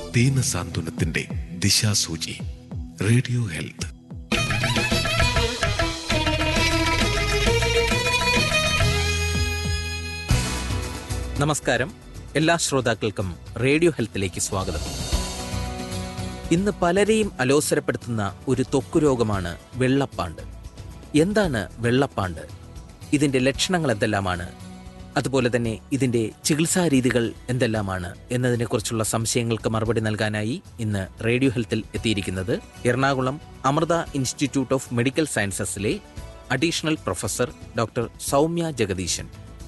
ദീനസാന്ത്വനത്തിന്റെ ദിശാസൂചി radio health നമസ്കാരം എല്ലാ ശ്രോതാക്കൾക്കും റേഡിയോ ഹെൽത്തിലേക്ക് സ്വാഗതം ഇന്ന് പലരെയും അലോസരപ്പെടുത്തുന്ന ഒരു ത്വക്ക് രോഗമാണ് വെള്ളപ്പാണ്ട് എന്താണ് വെള്ളപ്പാണ്ട് ഇതിന്റെ ലക്ഷണങ്ങൾ എന്തെല്ലാമാണ് അതുപോലെ തന്നെ ഇതിന്റെ ചികിത്സാ രീതികൾ എന്തെല്ലാമാണ് എന്നതിനെക്കുറിച്ചുള്ള സംശയങ്ങൾക്ക് മറുപടി നൽകാനായി ഇന്ന് റേഡിയോ ഹെൽത്തിൽ എത്തിയിരിക്കുന്നത് Ernakulam Amrita Institute of Medical സയൻസസിലെ additional professor doctor Soumya Jagadeesan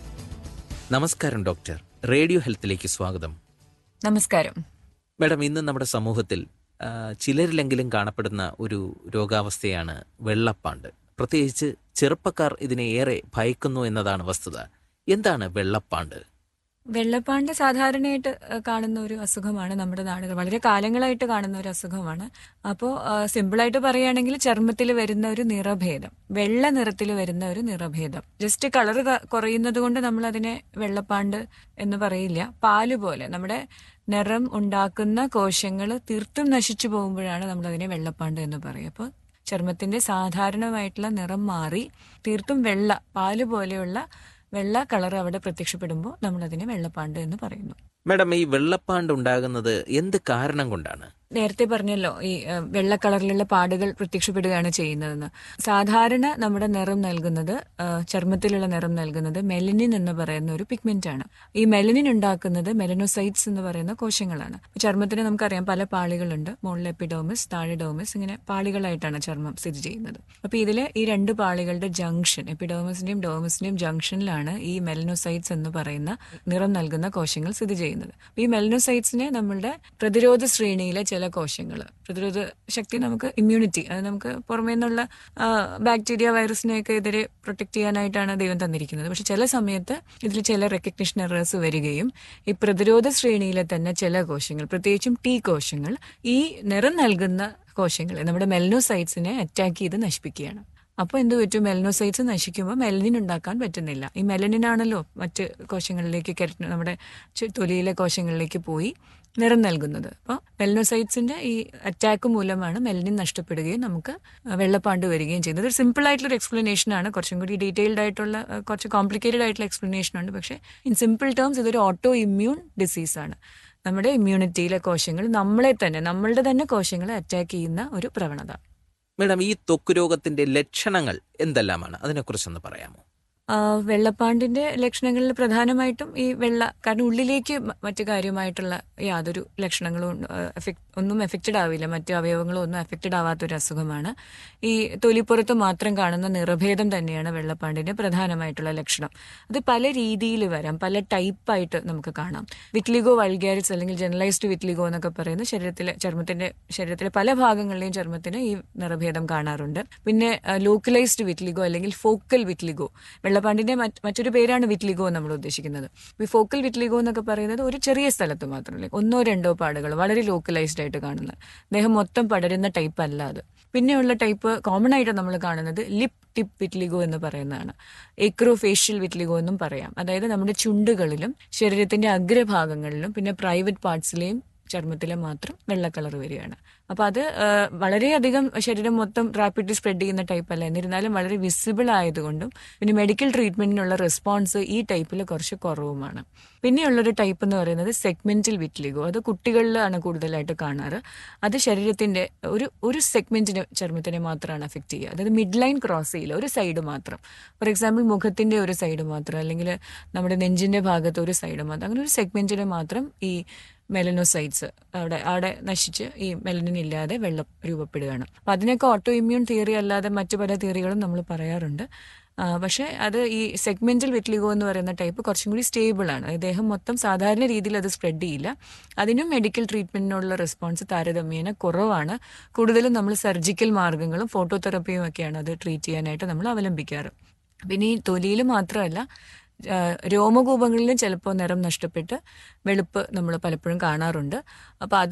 നമസ്കാരം ഡോക്ടർ റേഡിയോ ഹെൽത്തിലേക്ക് സ്വാഗതം നമസ്കാരം മാഡം ഇന്ന് നമ്മുടെ സമൂഹത്തിൽ ആ, ചിലരിലെങ്കിലും കാണപ്പെടുന്ന ഒരു രോഗാവസ്ഥയാണ് വെള്ളപ്പാണ്ട് പ്രത്യേകിച്ച് ചെറുപ്പക്കാർ ഇതിനെ ഏറെ ഭയക്കുന്നു എന്നതാണ് വസ്തുത എന്താണ് വെള്ളപ്പാണ്ട് വെള്ളപ്പാണ്ട് സാധാരണയായിട്ട് ഏഹ്, കാണുന്ന ഒരു അസുഖമാണ് നമ്മുടെ നാടുകൾ വളരെ കാലങ്ങളായിട്ട് കാണുന്ന ഒരു അസുഖമാണ് അപ്പോൾ സിമ്പിളായിട്ട് പറയുകയാണെങ്കിൽ ചർമ്മത്തിൽ വരുന്ന ഒരു നിറഭേദം വെള്ള നിറത്തിൽ വരുന്ന ഒരു നിറഭേദം ജസ്റ്റ് കളർ കുറയുന്നത് കൊണ്ട് നമ്മൾ അതിനെ വെള്ളപ്പാണ്ട് എന്ന് പറയില്ല പാല് പോലെ നമ്മുടെ നിറം ഉണ്ടാക്കുന്ന കോശങ്ങൾ തീർത്തും നശിച്ചു പോകുമ്പോഴാണ് നമ്മൾ അതിനെ വെള്ളപ്പാണ്ട് എന്ന് പറയുക അപ്പോൾ ചർമ്മത്തിന്റെ സാധാരണമായിട്ടുള്ള നിറം മാറി തീർത്തും വെള്ള പാല് പോലെയുള്ള വെള്ള കളർ അവിടെ പ്രത്യക്ഷപ്പെടുമ്പോൾ നമ്മൾ അതിനെ വെള്ളപ്പാണ്ട് എന്ന് പറയുന്നു മാഡം ഈ വെള്ളപ്പാണ്ട് ഉണ്ടാകുന്നത് എന്ത് കാരണം കൊണ്ടാണ് നേരത്തെ പറഞ്ഞല്ലോ ഈ ഏഹ്, വെള്ള കളറിലുള്ള പാടുകൾ പ്രത്യക്ഷപ്പെടുകയാണ് ചെയ്യുന്നതെന്ന് സാധാരണ നമ്മുടെ നിറം നൽകുന്നത് ഏഹ്, ചർമ്മത്തിലുള്ള നിറം നൽകുന്നത് മെലനിൻ എന്ന് പറയുന്ന ഒരു പിഗ്മെന്റ് ആണ് ഈ മെലനിൻ ഉണ്ടാക്കുന്നത് മെലനോസൈറ്റ്സ് എന്ന് പറയുന്ന കോശങ്ങളാണ് ചർമ്മത്തിന് നമുക്കറിയാം പല പാളികളുണ്ട് മുകളിൽ എപ്പിഡോമിസ് താഴെ ഡോമിസ് ഇങ്ങനെ പാളികളായിട്ടാണ് ചർമ്മം സ്ഥിതി ചെയ്യുന്നത് അപ്പൊ ഇതില് ഈ രണ്ട് പാളികളുടെ ജംഗ്ഷൻ എപ്പിഡോമിസിന്റെയും ഡോമിസിന്റെയും ജംഗ്ഷനിലാണ് ഈ മെലനോസൈറ്റ്സ് എന്ന് പറയുന്ന നിറം നൽകുന്ന കോശങ്ങൾ സ്ഥിതി ചെയ്യുന്നത് അപ്പൊ ഈ മെലനോസൈറ്റ്സിനെ നമ്മളുടെ പ്രതിരോധ ശ്രേണിയിലെ ചില കോശങ്ങൾ പ്രതിരോധ ശക്തി നമുക്ക് ഇമ്മ്യൂണിറ്റി അത് നമുക്ക് പുറമേ നിന്നുള്ള ബാക്ടീരിയ വൈറസിനെയൊക്കെ എതിരെ പ്രൊട്ടക്ട് ചെയ്യാനായിട്ടാണ് ദൈവം തന്നിരിക്കുന്നത് പക്ഷെ ചില സമയത്ത് ഇതിൽ ചില റെക്കഗ്നിഷൻ എറേഴ്സ് വരികയും ഈ പ്രതിരോധ ശ്രേണിയിലെ തന്നെ ചില കോശങ്ങൾ പ്രത്യേകിച്ചും ടി കോശങ്ങൾ ഈ നിറം നൽകുന്ന കോശങ്ങളെ നമ്മുടെ മെലനോസൈറ്റ്സിനെ അറ്റാക്ക് ചെയ്ത് നശിപ്പിക്കുകയാണ് അപ്പോൾ എന്ത് പറ്റും മെലനോസൈറ്റ്സ് നശിക്കുമ്പോൾ മെലനിൻ ഉണ്ടാക്കാൻ പറ്റുന്നില്ല ഈ മെലനിൻ ആണല്ലോ മറ്റ് കോശങ്ങളിലേക്ക് കെരട്ട് നമ്മുടെ ചു- തൊലിയിലെ കോശങ്ങളിലേക്ക് പോയി നിറം നൽകുന്നത് അപ്പോൾ മെലനോസൈറ്റ്സിന്റെ ഈ അറ്റാക്ക് മൂലമാണ് മെലനിൻ നഷ്ടപ്പെടുകയും നമുക്ക് വെള്ളപ്പാണ്ട് വരികയും ചെയ്യുന്നത് ഒരു സിമ്പിൾ ആയിട്ടുള്ള ഒരു എക്സ്പ്ലനേഷൻ ആണ് കുറച്ചും കൂടി ഡീറ്റെയിൽഡ് ആയിട്ടുള്ള അഹ് കുറച്ച് കോംപ്ലിക്കേറ്റഡ് ആയിട്ടുള്ള എക്സ്പ്ലനേഷൻ ഉണ്ട് പക്ഷേ ഇൻ സിമ്പിൾ ടേംസ് ഇതൊരു ഓട്ടോ ഇമ്മ്യൂൺ ഡിസീസ് ആണ് നമ്മുടെ ഇമ്മ്യൂണിറ്റിയിലെ കോശങ്ങൾ നമ്മളെ തന്നെ നമ്മളുടെ തന്നെ കോശങ്ങളെ അറ്റാക്ക് ചെയ്യുന്ന ഒരു പ്രവണത മാഡം ഈ ത്വക്ക് രോഗത്തിന്റെ ലക്ഷണങ്ങൾ എന്തെല്ലാമാണ് അതിനെക്കുറിച്ചൊന്ന് പറയാമോ ആ, വെള്ളപ്പാണ്ടിന്റെ ലക്ഷണങ്ങളിൽ പ്രധാനമായിട്ടും ഈ വെള്ള കാരണം ഉള്ളിലേക്ക് മ- മറ്റു കാര്യമായിട്ടുള്ള യാതൊരു ലക്ഷണങ്ങളും ഉണ്ട്- ആ, എഫക്ട് ഒന്നും എഫക്റ്റഡ് ആവില്ല മറ്റു അവയവങ്ങളും ഒന്നും എഫക്റ്റഡ് ആവാത്ത ഒരു അസുഖമാണ് ഈ തൊലിപ്പുറത്ത് മാത്രം കാണുന്ന നിറഭേദം തന്നെയാണ് വെള്ളപ്പാണ്ടിന്റെ പ്രധാനമായിട്ടുള്ള ലക്ഷണം അത് പല രീതിയിൽ വരാം പല ടൈപ്പായിട്ട് നമുക്ക് കാണാം വിറ്റ്ലിഗോ വൾഗാരിസ് അല്ലെങ്കിൽ ജനറലൈസ്ഡ് വിറ്റ്ലിഗോ എന്നൊക്കെ പറയുന്ന ശരീരത്തിലെ ചർമ്മത്തിന്റെ ശരീരത്തിലെ പല ഭാഗങ്ങളിലെയും ചർമ്മത്തിന് ഈ നിറഭേദം കാണാറുണ്ട് പിന്നെ ലോക്കലൈസ്ഡ് വിറ്റ്ലിഗോ അല്ലെങ്കിൽ ഫോക്കൽ വിറ്റ്ലിഗോ വെള്ളപ്പാണ്ടിന്റെ മറ്റ് മറ്റൊരു പേരാണ് വിറ്റ്ലിഗോ നമ്മൾ ഉദ്ദേശിക്കുന്നത് ഈ ഫോക്കൽ വിറ്റ്ലിഗോ എന്നൊക്കെ പറയുന്നത് ഒരു ചെറിയ സ്ഥലത്ത് മാത്രം like ഒന്നോ രണ്ടോ പാടുകൾ വളരെ ലോക്കലൈസ്ഡ് ആയിട്ട് കാണുന്നത് ദേഹം മൊത്തം പടരുന്ന ടൈപ്പ് അല്ല അത് പിന്നെയുള്ള ടൈപ്പ് കോമൺ ആയിട്ട് നമ്മൾ കാണുന്നത് ലിപ് ടിപ്പ് വിറ്റ്ലിഗോ എന്ന് പറയുന്നതാണ് എക്രോഫേഷ്യൽ വിറ്റ്ലിഗോ എന്നും പറയാം അതായത് നമ്മുടെ ചുണ്ടുകളിലും ശരീരത്തിന്റെ അഗ്രഭാഗങ്ങളിലും പിന്നെ പ്രൈവറ്റ് പാർട്സിലെയും ചർമ്മത്തിലെ മാത്രം വെള്ള കളർ വരികയാണ് അപ്പൊ അത് ആ, വളരെയധികം ശരീരം മൊത്തം റാപ്പിഡ്ലി സ്പ്രെഡ് ചെയ്യുന്ന ടൈപ്പ് അല്ല എന്നിരുന്നാലും വളരെ വിസിബിൾ ആയതുകൊണ്ടും പിന്നെ മെഡിക്കൽ ട്രീറ്റ്മെന്റിനുള്ള റെസ്പോൺസ് ഈ ടൈപ്പിൽ കുറച്ച് കുറവുമാണ് പിന്നെയുള്ളൊരു ടൈപ്പ് എന്ന് പറയുന്നത് സെഗ്മെന്റൽ വിറ്റ്ലിഗോ അത് കുട്ടികളിലാണ് കൂടുതലായിട്ട് കാണാറ് അത് ശരീരത്തിന്റെ ഒരു ഒരു സെഗ്മെന്റിന് ചർമ്മത്തിനെ മാത്രമാണ് അഫക്റ്റ് ചെയ്യുക അതായത് മിഡ് ലൈൻ ക്രോസ് ചെയ്യില്ല ഒരു സൈഡ് മാത്രം ഫോർ എക്സാമ്പിൾ മുഖത്തിന്റെ ഒരു സൈഡ് മാത്രം അല്ലെങ്കിൽ നമ്മുടെ നെഞ്ചിന്റെ ഭാഗത്ത് ഒരു സൈഡ് മാത്രം അങ്ങനെ ഒരു സെഗ്മെന്റിന് മാത്രം ഈ മെലനോസൈറ്റ്സ് അവിടെ അവിടെ നശിച്ച് ഈ മെലനിൻ ഇല്ലാതെ വെള്ളം രൂപപ്പെടുകയാണ് അപ്പൊ അതിനൊക്കെ ഓട്ടോ ഇമ്മ്യൂൺ തിയറി അല്ലാതെ മറ്റു പല തിയറികളും നമ്മൾ പറയാറുണ്ട് ആ, പക്ഷേ അത് ഈ സെഗ്മെന്റൽ വിറ്റ്ലിഗോ എന്ന് പറയുന്ന ടൈപ്പ് കുറച്ചും കൂടി സ്റ്റേബിൾ ആണ് ഇദ്ദേഹം മൊത്തം സാധാരണ രീതിയിൽ അത് സ്പ്രെഡ് ചെയ്യില്ല അതിനും മെഡിക്കൽ ട്രീറ്റ്മെന്റിനുള്ള റെസ്പോൺസ് താരതമ്യേന കുറവാണ് കൂടുതലും നമ്മൾ സർജിക്കൽ മാർഗങ്ങളും ഫോട്ടോതെറപ്പിയും ഒക്കെയാണ് അത് ട്രീറ്റ് ചെയ്യാനായിട്ട് നമ്മൾ അവലംബിക്കാറ് പിന്നെ ഈ തൊലിയിൽ മാത്രമല്ല ആ, രോമകൂപങ്ങളിലും ചിലപ്പോൾ നിറം നഷ്ടപ്പെട്ട് വെളുപ്പ് നമ്മൾ പലപ്പോഴും കാണാറുണ്ട് അപ്പോൾ അത്